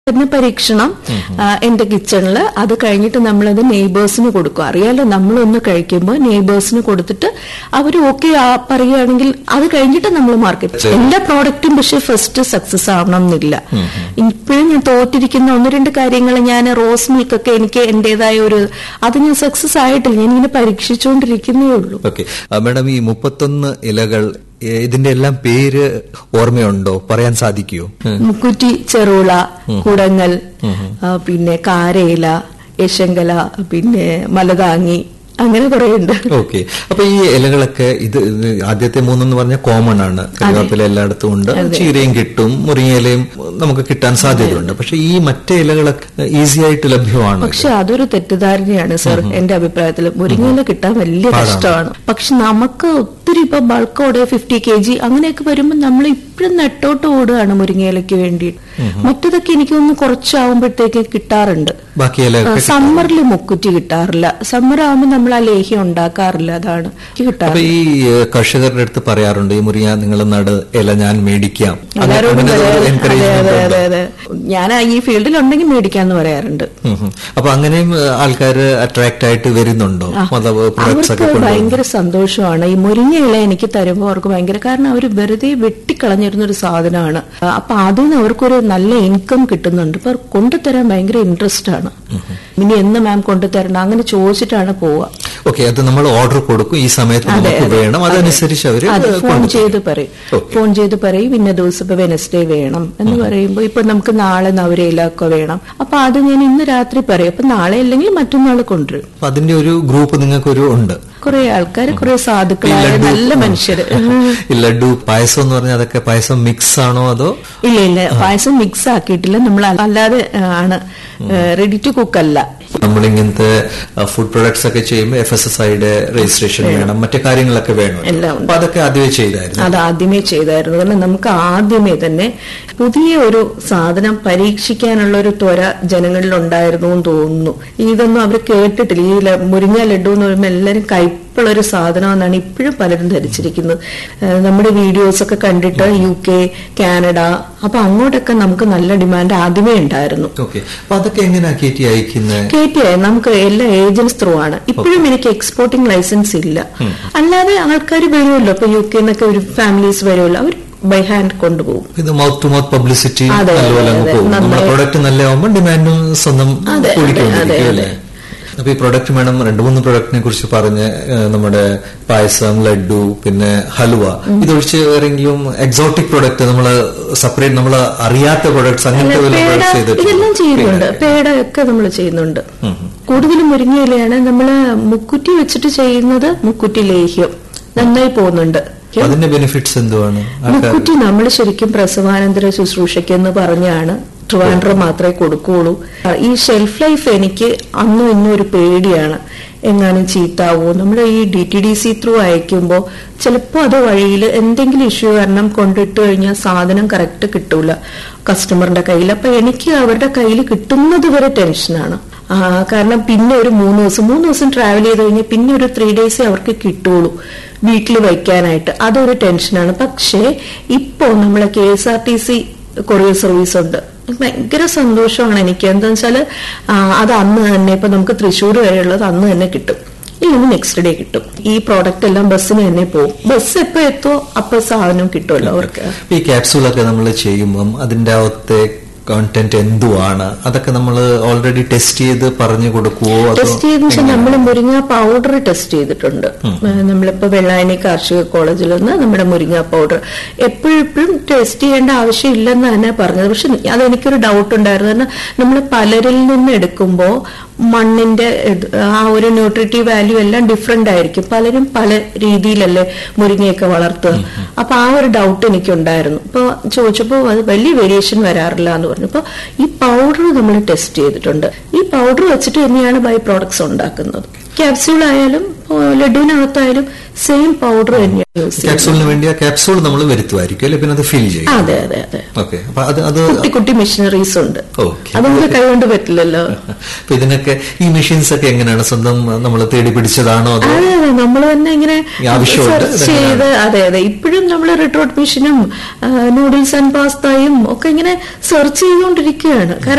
തന്നെ പരീക്ഷണം ആ, എന്റെ കിച്ചണിൽ അത് കഴിഞ്ഞിട്ട് നമ്മളത് നെയ്ബേഴ്സിന് കൊടുക്കും അറിയാലോ നമ്മളൊന്ന് കഴിക്കുമ്പോൾ നെയ്ബേഴ്സിന് കൊടുത്തിട്ട് അവർ ഓക്കെ പറയുകയാണെങ്കിൽ അത് കഴിഞ്ഞിട്ട് നമ്മൾ മാർക്കറ്റ് എല്ലാ പ്രോഡക്റ്റും പക്ഷെ ഫസ്റ്റ് സക്സസ് ആവണം എന്നില്ല ഇപ്പോഴും ഞാൻ തോറ്റിരിക്കുന്ന ഒന്ന് രണ്ട് കാര്യങ്ങൾ ഞാൻ റോസ് മിൽക്ക് ഒക്കെ എനിക്ക് എന്റേതായ ഒരു അത് ഞാൻ സക്സസ് ആയിട്ടില്ല ഞാൻ ഇങ്ങനെ പരീക്ഷിച്ചുകൊണ്ടിരിക്കുന്നേ ഉള്ളൂ ഓക്കെ മാഡം ഈ മുപ്പത്തൊന്ന് ഇലകൾ ഏ, ഇതിന്റെ എല്ലാം പേര് ഓർമ്മയുണ്ടോ പറയാൻ സാധിക്കുമോ മുക്കുറ്റി ചെറുള കുടങ്ങൽ ആ, പിന്നെ കാരയില യശങ്കല പിന്നെ മലതാങ്ങി അങ്ങനെ കുറെ ഉണ്ട് ഓക്കെ അപ്പൊ ഈ ഇലകളൊക്കെ ഇത് ഇത് ആദ്യത്തെ മൂന്നെന്ന് പറഞ്ഞാൽ കോമൺ ആണ് കറിവേപ്പില എല്ലായിടത്തും ഉണ്ട് ചീരയും കിട്ടും മുരിങ്ങയിലയും നമുക്ക് കിട്ടാൻ സാധ്യതയുണ്ട് പക്ഷെ ഈ മറ്റേ ഇലകളൊക്കെ ഈസി ആയിട്ട് ലഭ്യമാണ് പക്ഷെ അതൊരു തെറ്റിദ്ധാരണയാണ് സർ എന്റെ അഭിപ്രായത്തിൽ മുരിങ്ങയില കിട്ടാൻ വലിയ കഷ്ടമാണ് പക്ഷെ നമുക്ക് ഒത്തിരി ഇപ്പൊ ബൾക്കോടെ ഫിഫ്റ്റി കെ ജി അങ്ങനെയൊക്കെ വരുമ്പോൾ നമ്മൾ ഇപ്പോഴും നെട്ടോട്ട് ഓടുകയാണ് മുരിങ്ങയിലയ്ക്ക് വേണ്ടി മറ്റതൊക്കെ എനിക്കൊന്ന് കുറച്ചാവുമ്പോഴത്തേക്ക് കിട്ടാറുണ്ട് ബാക്കി ഇലയൊക്കെ സമ്മറിൽ മുക്കുറ്റി കിട്ടാറില്ല സമ്മർ ആവുമ്പോൾ നമ്മൾ ആ ലേഹ്യം ഉണ്ടാക്കാറില്ല അതാണ് എനിക്ക് അപ്പൊ കിട്ടാറ് ഈ ഏ, കർഷകരുടെ അടുത്ത് പറയാറുണ്ട് ഈ മുരിങ്ങ നിങ്ങൾ നട് ഇല ഞാൻ മേടിക്കാം അങ്ങനെ- എല്ലാവരോടും അങ്ങനെ ഒരു പറയാറ്. അതെ encouragement അതെ ഉണ്ടോ? അതെ അതെ ഞാൻ ഈ ഫീൽഡിൽ ഉണ്ടെങ്കിൽ മേടിക്കാന്ന് പറയാറുണ്ട് ഉം ഉം. അപ്പൊ അങ്ങനെയും ആൾക്കാർ അട്രാക്ട് ആയിട്ട് വരുന്നുണ്ടോ അഥവാ പ്രൊഡക്ട്സ് ഒക്കെ അവർക്ക് കൊണ്ടുവന്ന് ഭയങ്കര സന്തോഷമാണ് ഈ മുരിങ്ങ ഇല എനിക്ക് തരുമ്പോൾ അവർക്ക് ഭയങ്കര കാരണം അവർ വെറുതെ വെട്ടിക്കളഞ്ഞിരുന്ന ഒരു സാധനമാണ് അപ്പൊ അതിൽ നിന്ന് അവർക്കൊരു നല്ല ഇൻകം കിട്ടുന്നുണ്ട് ഇപ്പൊ കൊണ്ടുതരാൻ ഭയങ്കര ഇൻട്രസ്റ്റ് ആണ് ഇനി എന്ന് മാം കൊണ്ടുതരണം അങ്ങനെ ചോദിച്ചിട്ടാണ് പോവുക ഓക്കെ അത് നമ്മൾ ഓർഡർ കൊടുക്കും ഈ സമയത്ത് നമുക്ക് വേണം അതനുസരിച്ച് അവര് അതെ ഫോൺ കൊണ്ടുതരും. ചെയ്ത് പറയും ഫോൺ ചെയ്ത് പറയും ഇന്ന ദിവസം ഇപ്പൊ വെനസ്ഡേ വേണം എന്ന് പറയുമ്പോൾ ഇപ്പൊ നമുക്ക് നാളെ നവരയിലൊക്കെ വേണം അപ്പൊ അത് ഞാൻ ഇന്ന് രാത്രി പറയും അപ്പൊ നാളെ അല്ലെങ്കിൽ മറ്റന്നാൾ കൊണ്ടുവരും അപ്പൊ അതിന്റെ ഒരു ഗ്രൂപ്പ് നിങ്ങൾക്കൊരു ഉണ്ട് കുറെ ആൾക്കാർ കുറെ ഈ സാധുക്കളായ ലഡ്ഡു നല്ല മനുഷ്യര് ഈ ലഡു പായസം എന്ന് പറഞ്ഞാൽ അതൊക്കെ പായസം മിക്സ് ആണോ അതോ ഇല്ല ഇല്ല പായസം മിക്സ് ആക്കിയിട്ടില്ല നമ്മൾ അല്ലാതെ ആ, ആണ് റെഡി ടു കുക്ക് അല്ല നമ്മളിങ്ങനത്തെ ഫുഡ് പ്രൊഡക്ട്സ് ഒക്കെ ചെയ്യുമ്പോൾ എഫ് എസ് എസ് ഐയുടെ രജിസ്ട്രേഷൻ വേണം മറ്റു കാര്യങ്ങളൊക്കെ വേണം എല്ലാം ഉണ്ട്. അപ്പൊ അതൊക്കെ ആദ്യമേ ചെയ്തായിരുന്നു അത് ആദ്യമേ ചെയ്തായിരുന്നു കാരണം നമുക്ക് ആദ്യമേ തന്നെ പുതിയ ഒരു സാധനം പരീക്ഷിക്കാനുള്ള ഒരു ത്വര ജനങ്ങളിൽ ഉണ്ടായിരുന്നു എന്ന് തോന്നുന്നു ഇതൊന്നും അവർ കേട്ടിട്ടില്ല ഈ ല- മുരിങ്ങ ലഡു എന്ന് പറയുമ്പോൾ എല്ലാവരും കയ്പുള്ള ഒരു സാധനമെന്നാണ് ഇപ്പോഴും പലരും ധരിച്ചിരിക്കുന്നത് ഏഹ് നമ്മുടെ വീഡിയോസ് ഒക്കെ കണ്ടിട്ട് യു കെ കാനഡ അപ്പൊ അങ്ങോട്ടൊക്കെ നമുക്ക് നല്ല ഡിമാൻഡ് ആദ്യമേ ഉണ്ടായിരുന്നു ഓക്കെ അപ്പൊ അതൊക്കെ എങ്ങനെയാ കയറ്റി അയക്കുന്നത് കെ ടി ഐ നമുക്ക് എല്ലാ ഏജൻസ് ത്രൂ ആണ് ഇപ്പോഴും എനിക്ക് എക്സ്പോർട്ടിംഗ് ലൈസൻസ് ഇല്ല അല്ലാതെ ആൾക്കാർ വരുമല്ലോ ഇപ്പൊ യു കെന്നൊക്കെ ഒരു ഫാമിലീസ് വരുമല്ലോ അവർ ബൈ ഹാൻഡ് കൊണ്ടുപോകും ഇത് മൗത്ത് ടു മൗത്ത് പബ്ലിസിറ്റി അതെ, നല്ലപോലെ അങ്ങ് അതെ, പോകും നമ്മുടെ നന്നായി. പ്രൊഡക്റ്റ് നല്ലതാവുമ്പോൾ ഡിമാൻഡും സ്വന്തം അതെ, കൂടിക്കൊണ്ടിരിക്കും അതെ, അല്ലേ അപ്പൊ ഈ പ്രൊഡക്റ്റ് മേഡം രണ്ടു മൂന്ന് പ്രൊഡക്റ്റിനെ കുറിച്ച് പറഞ്ഞ് ഏഹ്, നമ്മുടെ പായസം ലഡു പിന്നെ ഹലുവ ഇതൊഴിച്ച് വേറെങ്കിലും എക്സോട്ടിക് പ്രൊഡക്റ്റ് നമ്മൾ സെപ്പറേറ്റ് നമ്മൾ അറിയാത്ത പ്രൊഡക്ട്സ് അങ്ങനത്തെ വല്ല പേട പ്രൊഡക്ട്സ് ചെയ്തിട്ടുണ്ടോ? ഇതെല്ലാം ചെയ്യുന്നുണ്ട് പേട ഒക്കെ നമ്മൾ ചെയ്യുന്നുണ്ട് കൂടുതലും മുരിങ്ങയിലയാണ് നമ്മള് മുക്കുറ്റി വെച്ചിട്ട് ചെയ്യുന്നത് മുക്കുറ്റി ലേഹ്യം നന്നായി പോകുന്നുണ്ട് അപ്പൊ അതിന്റെ ബെനിഫിറ്റ്സ് എന്തുവാണ് ആൾക്കാർ മുക്കുറ്റി നമ്മൾ ശരിക്കും പ്രസവാനന്തര ശുശ്രൂഷയ്ക്ക് എന്ന് പറഞ്ഞാണ് ട്രിവാൻഡ്രം മാത്രമേ കൊടുക്കുകയുള്ളൂ ഈ ഷെൽഫ് ലൈഫ് എനിക്ക് അന്നും ഇന്നും ഒരു പേടിയാണ് എങ്ങാനും ചീത്താവോ നമ്മൾ ഈ D T D C through അയക്കുമ്പോൾ ചിലപ്പോൾ അത് വഴിയിൽ എന്തെങ്കിലും ഇഷ്യൂ കാരണം കൊണ്ടിട്ട് കഴിഞ്ഞാൽ സാധനം കറക്റ്റ് കിട്ടൂല കസ്റ്റമറിന്റെ കയ്യിൽ അപ്പൊ എനിക്ക് അവരുടെ കയ്യിൽ കിട്ടുന്നത് വരെ ടെൻഷനാണ് ആ, കാരണം പിന്നെ ഒരു മൂന്ന് ദിവസം മൂന്ന് ദിവസം ട്രാവൽ ചെയ്ത് കഴിഞ്ഞാൽ പിന്നെ ഒരു ത്രീ ഡേയ്സേ അവർക്ക് കിട്ടുള്ളൂ വീട്ടിൽ വയ്ക്കാനായിട്ട് അതൊരു ടെൻഷനാണ് പക്ഷേ ഇപ്പോ നമ്മളെ K S R T C courier service ഉണ്ട് ഭയങ്കര സന്തോഷമാണ് എനിക്ക് എന്താന്ന് വെച്ചാല് ആ, അത് അന്ന് തന്നെ ഇപ്പൊ നമുക്ക് തൃശ്ശൂർ വരെയുള്ളത് അന്ന് തന്നെ കിട്ടും ഇല്ലെങ്കിൽ നെക്സ്റ്റ് ഡേ കിട്ടും ഈ പ്രോഡക്റ്റ് എല്ലാം ബസ്സിന് തന്നെ പോകും ബസ് എപ്പോ എത്തോ അപ്പൊ സാധനം കിട്ടുമല്ലോ അവർക്ക് ഈ ക്യാപ്സൂളൊക്കെ നമ്മൾ ചെയ്യുമ്പം അതിന്റെ അകത്തെ കണ്ടന്റ് എന്തുവാണ് അതൊക്കെ നമ്മൾ ഓൾറെഡി ടെസ്റ്റ് ചെയ്ത് പറഞ്ഞു കൊടുക്കുവോ അതോ ടെസ്റ്റ് ചെയ്തെന്ന് വെച്ചാൽ നമ്മൾ മുരിങ്ങ പൗഡർ ടെസ്റ്റ് ചെയ്തിട്ടുണ്ട് ഏഹ് നമ്മളിപ്പോ വെള്ളായണി കാർഷിക കോളേജിൽ നിന്ന് നമ്മുടെ മുരിങ്ങ പൗഡർ എപ്പോഴും ടെസ്റ്റ് ചെയ്യേണ്ട ആവശ്യമില്ലെന്ന് തന്നെ പറഞ്ഞത് പക്ഷെ അതെനിക്കൊരു ഡൗട്ട് ഉണ്ടായിരുന്നു കാരണം നമ്മൾ പലരിൽ നിന്ന് എടുക്കുമ്പോൾ മണ്ണിന്റെ ഇത് ആ ഒരു ന്യൂട്രിറ്റീവ് വാല്യൂ എല്ലാം ഡിഫറെന്റ് ആയിരിക്കും പലരും പല രീതിയിലല്ലേ മുരിങ്ങയൊക്കെ വളർത്തുക അപ്പൊ ആ ഒരു ഡൗട്ട് എനിക്കുണ്ടായിരുന്നു അപ്പൊ ചോദിച്ചപ്പോൾ അത് വലിയ വേരിയേഷൻ വരാറില്ല എന്ന് പറഞ്ഞു അപ്പൊ ഈ പൗഡർ നമ്മൾ ടെസ്റ്റ് ചെയ്തിട്ടുണ്ട് ഈ പൗഡർ വെച്ചിട്ട് തന്നെയാണ് ബൈ പ്രോഡക്ട്സ് ഉണ്ടാക്കുന്നത് ക്യാപ്സ്യൂൾ ആയാലും ഓ, ലഡുവിനകത്തായാലും സെയിം പൗഡർ തന്നെയാണ് യൂസ് ചെയ്യുന്നത് ക്യാപ്സൂളിന് വേണ്ടി ആ ക്യാപ്സൂൾ നമ്മൾ വരുത്തുമായിരിക്കും അല്ലെ പിന്നെ അത് ഫിൽ ചെയ്യും അതെ അതെ അതെ ഓക്കെ അപ്പൊ അത് അത് കുട്ടി കുട്ടി മെഷീനറീസ് ഉണ്ട് ഓക്കെ അത് നമുക്ക് കൈകൊണ്ട് പറ്റില്ലല്ലോ അപ്പൊ ഇതിനൊക്കെ ഈ മെഷീൻസ് ഒക്കെ എങ്ങനെയാണ് സ്വന്തം നമ്മൾ തേടി പിടിച്ചതാണോ അതോ അതെ അതെ നമ്മൾ തന്നെ ഇങ്ങനെ ഈ ആവശ്യമുണ്ട് സെർച്ച് ചെയ്ത് അതെ അതെ ഇപ്പോഴും നമ്മൾ റിട്രോട്ട് മെഷീനും നൂഡിൽസ് ആൻഡ് പാസ്തയും ഒക്കെ ഇങ്ങനെ സെർച്ച് ചെയ്തുകൊണ്ടിരിക്കുകയാണ് കാരണം